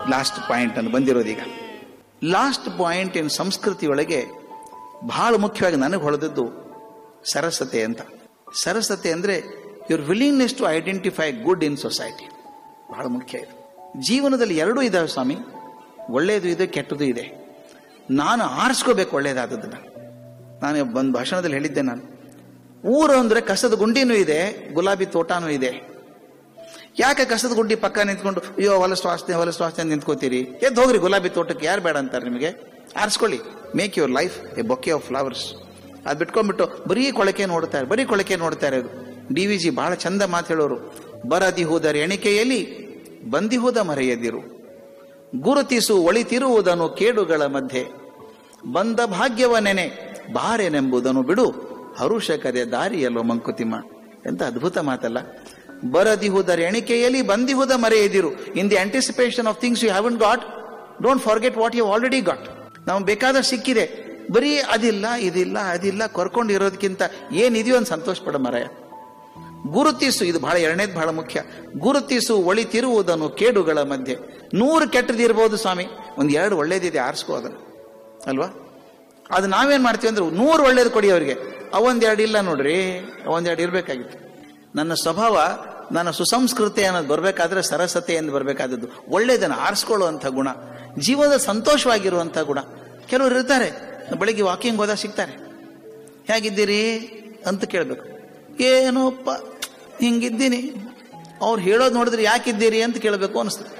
last point ಅಂತ ಬಂದಿರೋದೀಗ last point in ಸಂಸ್ಕೃತಿ ಒಳಗೆ ಬಹಳ ಮುಖ್ಯವಾಗಿ ನನಗೆ ಹೊಳೆದದ್ದು ಸರಸತೆ ಅಂತ ಸರಸತೆ ಅಂದ್ರೆ your willingness to identify good in society ಬಹಳ ಮುಖ್ಯ ಇದು ಜೀವನದಲ್ಲಿ ಎರಡೂ ಇದಾವೆ ಸ್ವಾಮಿ ಒಳ್ಳೆಯದು ಇದೆ ಕೆಟ್ಟದ್ದು ಇದೆ ನಾನು ಆರಿಸ್ಕೋಬೇಕು ಒಳ್ಳೇದಾದದ್ದನ್ನ ನಾನು ಒಂದು ಭಾಷಣದಲ್ಲಿ ಹೇಳಿದ್ದೆ ನಾನು ಊರು ಅಂದ್ರೆ ಕಸದ ಗುಂಡಿನೂ ಇದೆ ಗುಲಾಬಿ ತೋಟನೂ ಇದೆ ಯಾಕೆ ಕಸದ ಗುಂಡಿ ಪಕ್ಕ ನಿಂತ್ಕೊಂಡು ಅಯ್ಯೋ ಹೊಲಸು ವಾಸನೆ ಹೊಲಸು ವಾಸನೆ ಅಂತ ನಿಂತ್ಕೋತೀರಿ ಎದ್ದು ಹೋಗ್ರಿ ಗುಲಾಬಿ ತೋಟಕ್ಕೆ ಯಾರು ಬೇಡ ಅಂತಾರೆ ನಿಮಗೆ ಆರಿಸ್ಕೊಳ್ಳಿ make your life a bouquet of flowers ಅದು ಬಿಟ್ಕೊಂಡ್ಬಿಟ್ಟು ಬರೀ ಕೊಳಕೆ ನೋಡ್ತಾರೆ ಬರೀ ಕೊಳಕೆ ನೋಡ್ತಾರೆ ಅದು ಡಿ ವಿ ಜಿ ಬಹಳ ಚಂದ ಮಾತು ಹೇಳೋರು ಬರದಿ ಹೋದರ ಎಣಿಕೆಯಲ್ಲಿ ಬಂದಿಹುದ ಮರೆಯದಿರು ಗುರುತಿಸು ಒಳಿತಿರುವುದನ್ನು ಕೇಡುಗಳ ಮಧ್ಯೆ ಬಂದ ಭಾಗ್ಯವ ನೆನೆ ಬಾರೆನೆಂಬುದನ್ನು ಬಿಡು ಹರುಷಕರೆ ದಾರಿಯಲ್ಲೋ ಮಂಕುತಿಮ್ಮ ಎಂತ ಅದ್ಭುತ ಮಾತಲ್ಲ ಬರದಿಹುದರ ಎಣಿಕೆಯಲ್ಲಿ ಬಂದಿಹುದ ಮರೆಯದಿರು in the anticipation of things you haven't got don't forget what you already got ನಾವು ಬೇಕಾದ ಸಿಕ್ಕಿದೆ ಬರೀ ಅದಿಲ್ಲ ಇದಿಲ್ಲ ಅದಿಲ್ಲ ಕೊರ್ಕೊಂಡಿರೋದಕ್ಕಿಂತ ಏನಿದೆಯೋ ಅಂತ ಸಂತೋಷ ಪಡ ಮರಯ ಗುರುತಿಸು ಇದು ಬಹಳ ಎರಡನೇದು ಬಹಳ ಮುಖ್ಯ ಗುರುತಿಸು ಒಳಿತಿರುವುದನ್ನು ಕೇಡುಗಳ ಮಧ್ಯೆ ನೂರು ಕೆಟ್ಟದಿರ್ಬೋದು ಸ್ವಾಮಿ ಒಂದ್ ಎರಡು ಒಳ್ಳೇದಿದೆ ಆರಿಸ್ಕೋ ಅದನ್ನು ಅಲ್ವಾ ಅದು ನಾವೇನ್ ಮಾಡ್ತೀವಿ ಅಂದ್ರೆ ನೂರು ಒಳ್ಳೇದು ಕೊಡಿ ಅವರಿಗೆ ಅವೊಂದೆರಡು ಇಲ್ಲ ನೋಡ್ರಿ ಅವೊಂದೆರಡು ಇರ್ಬೇಕಾಗಿತ್ತು ನನ್ನ ಸ್ವಭಾವ ನನ್ನ ಸುಸಂಸ್ಕೃತಿ ಅನ್ನೋದು ಬರಬೇಕಾದ್ರೆ ಸರಸತೆ ಎಂದು ಬರಬೇಕಾದದ್ದು ಒಳ್ಳೇದನ್ನು ಆರಿಸ್ಕೊಳ್ಳುವಂಥ ಗುಣ ಜೀವನದ ಸಂತೋಷವಾಗಿರುವಂಥ ಗುಣ ಕೆಲವರು ಇರ್ತಾರೆ ಬೆಳಿಗ್ಗೆ ವಾಕಿಂಗ್ ಹೋದಾಗ ಸಿಗ್ತಾರೆ ಹೇಗಿದ್ದೀರಿ ಅಂತ ಕೇಳಬೇಕು ಏನೋಪ್ಪ ಹಿಂಗಿದ್ದೀನಿ ಅವ್ರು ಹೇಳೋದು ನೋಡಿದ್ರೆ ಯಾಕಿದ್ದೀರಿ ಅಂತ ಕೇಳಬೇಕು ಅನಿಸ್ತದೆ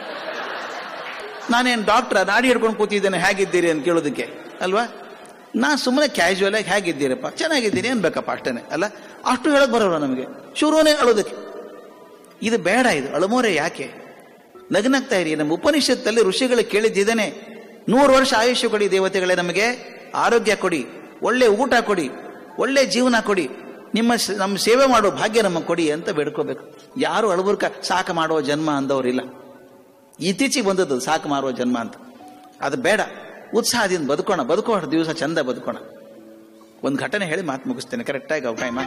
ನಾನೇನು ಡಾಕ್ಟ್ರ ನಾಡಿ ಹಿಡ್ಕೊಂಡು ಕೂತಿದ್ದೇನೆ ಹೇಗಿದ್ದೀರಿ ಅಂತ ಕೇಳೋದಕ್ಕೆ ಅಲ್ವಾ ನಾ ಸುಮ್ಮನೆ ಕ್ಯಾಶುವಲ್ ಆಗಿ ಹೇಗಿದ್ದೀರಪ್ಪ ಚೆನ್ನಾಗಿದ್ದೀನಿ ಅನ್ಬೇಕಪ್ಪ ಅಷ್ಟೇನೆ ಅಲ್ಲ ಅಷ್ಟು ಹೇಳಕ್ ಬರೋಲ್ಲ ನಮಗೆ ಶುರುವನೇ ಅಳೋದಕ್ಕೆ ಇದು ಬೇಡ ಇದು ಅಳಮೋರೆ ಯಾಕೆ ನಗ್ನಗ್ತಾ ಇರಿ ನಮ್ಮ ಉಪನಿಷತ್ತಲ್ಲಿ ಋಷಿಗಳು ಕೇಳಿದ್ದೇನೆ ನೂರು ವರ್ಷ ಆಯುಷ್ಯ ಕೊಡಿ ದೇವತೆಗಳೇ ನಮಗೆ ಆರೋಗ್ಯ ಕೊಡಿ ಒಳ್ಳೆ ಊಟ ಕೊಡಿ ಒಳ್ಳೆ ಜೀವನ ಕೊಡಿ ನಿಮ್ಮ ಸ- ನಮ್ಮ ಸೇವೆ ಮಾಡೋ ಭಾಗ್ಯ ನಮಗೆ ಕೊಡಿ ಅಂತ ಬೇಡ್ಕೋಬೇಕು ಯಾರು ಅಳಬುರ್ಕ ಸಾಕು ಮಾಡೋ ಜನ್ಮ ಅಂದವರಿಲ್ಲ ಇತ್ತೀಚೆಗೆ ಬಂದದ್ದು ಸಾಕು ಮಾರುವ ಜನ್ಮ ಅಂತ ಅದು ಬೇಡ ಉತ್ಸಾಹದಿಂದ ಬದುಕೋಣ ಬದುಕೋ ದಿವಸ ಚಂದ ಬದುಕೋಣ ಒಂದು ಘಟನೆ ಹೇಳಿ ಮಾತು ಮುಗಿಸ್ತೇನೆ ಕರೆಕ್ಟಾಗಿ ಟೈಮ್